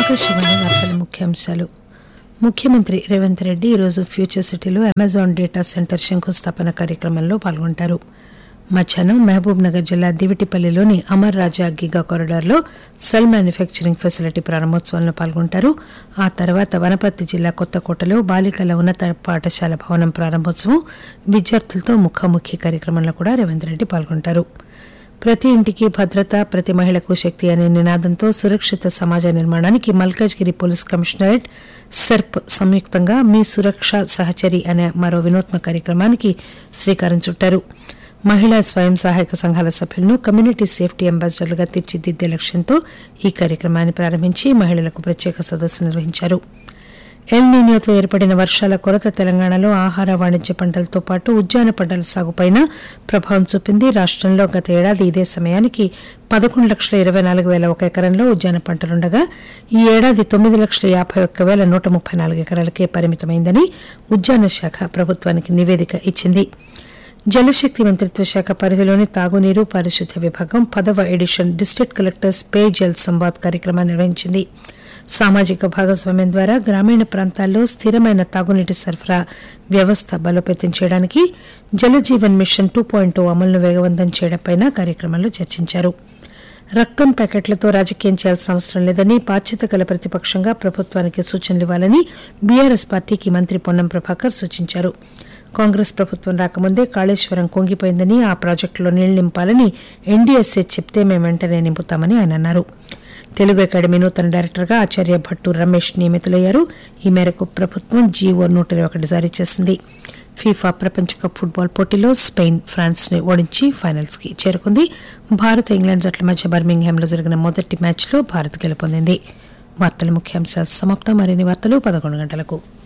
ఆకాశవాణి వార్తల ముఖ్యాంశాలు ముఖ్యమంత్రి రేవంత్ రెడ్డి ఈరోజు ఫ్యూచర్ సిటీలో అమెజాన్ డేటా సెంటర్ శంకుస్థాపన కార్యక్రమంలో పాల్గొంటారు మధ్యాహ్నం మహబూబ్ నగర్ జిల్లా దివిటిపల్లిలోని అమర్ రాజా గిగా కారిడార్లో సెల్ మ్యానుఫ్యాక్చరింగ్ ఫెసిలిటీ ప్రారంభోత్సవంలో పాల్గొంటారు ఆ తర్వాత వనపర్తి జిల్లా కొత్తకోటలో బాలికల ఉన్నత పాఠశాల భవనం ప్రారంభోత్సవం విద్యార్థులతో ముఖాముఖి కార్యక్రమంలో కూడా రేవంత్ రెడ్డి పాల్గొంటారు ప్రతి ఇంటికి భద్రత ప్రతి మహిళకు శక్తి అనే నినాదంతో సురక్షిత సమాజ నిర్మాణానికి మల్కాజ్గిరి పోలీస్ కమిషనరేట్ సెర్ప్ సంయుక్తంగా మీ సురక్ష సహచరి అనే మరో వినూత్న కార్యక్రమానికి శ్రీకారం చుట్టారు మహిళా స్వయం సహాయక సంఘాల సభ్యులను కమ్యూనిటీ సేఫ్టీ అంబాసిడర్లుగా తీర్చిదిద్దే లక్ష్యంతో ఈ కార్యక్రమాన్ని ప్రారంభించి మహిళలకు ప్రత్యేక సదస్సు నిర్వహించారు ఎల్ నీనియోతో ఏర్పడిన వర్షాల కొరత తెలంగాణలో ఆహార వాణిజ్య పంటలతో పాటు ఉద్యాన పంటల సాగుపైన ప్రభావం చూపింది రాష్టంలో గత ఏడాది ఇదే సమయానికి పదకొండు లక్షల ఇరవై నాలుగు వేల ఒక ఎకరంలో ఉద్యాన పంటలుండగా ఈ ఏడాది తొమ్మిది లక్షల యాభై ఒక్క వేల నూట ముప్పై నాలుగు ఎకరాలకే పరిమితమైందని ఉద్యాన శాఖ ప్రభుత్వానికి నివేదిక ఇచ్చింది జలశక్తి మంత్రిత్వ శాఖ పరిధిలోని తాగునీరు పారిశుద్ధ్య విభాగం పదవ edition district collectors Pey Jal Samvad కార్యక్రమాన్ని నిర్వహించింది సామాజిక భాగస్వామ్యం ద్వారా గ్రామీణ ప్రాంతాల్లో స్థిరమైన తాగునీటి సరఫరా వ్యవస్థ బలోపేతం చేయడానికి జలజీవన్ మిషన్ టూ పాయింట్ అమలును వేగవంతం చేయడంపై కార్యక్రమంలో చర్చించారు రక్తం ప్యాకెట్లతో రాజకీయం చేయాల్సిన అవసరం లేదని బాధ్యత గల ప్రతిపక్షంగా ప్రభుత్వానికి సూచనలు ఇవ్వాలని బీఆర్ఎస్ పార్టీకి మంత్రి పొన్నం ప్రభాకర్ సూచించారు కాంగ్రెస్ ప్రభుత్వం రాకముందే కాళేశ్వరం కుంగిపోయిందని ఆ ప్రాజెక్టులో నీళ్లు నింపాలని ఎన్డీఎస్ఏ చెప్తే మేము వెంటనే నింపుతామని ఆయన అన్నారు తెలుగు అకాడమీ నూతన డైరెక్టర్గా ఆచార్య భట్టు రమేష్ నియమితులయ్యారు ఈ మేరకు ప్రభుత్వం జీవో నూట ఇరవై ఒకటి జారీ చేసింది ఫీఫా ప్రపంచ కప్ ఫుట్బాల్ పోటీలో స్పెయిన్ ఫ్రాన్స్ ని ఓడించి ఫైనల్స్ కి చేరుకుంది భారత్ ఇంగ్లాండ్ జట్ల మధ్య బర్మింగ్హామ్ లో జరిగిన మొదటి మ్యాచ్ లో భారత్ గెలుపొందింది వార్తల ముఖ్యాంశాలు సమాప్తం మరిన్ని వార్తలు పదకొండు గంటలకు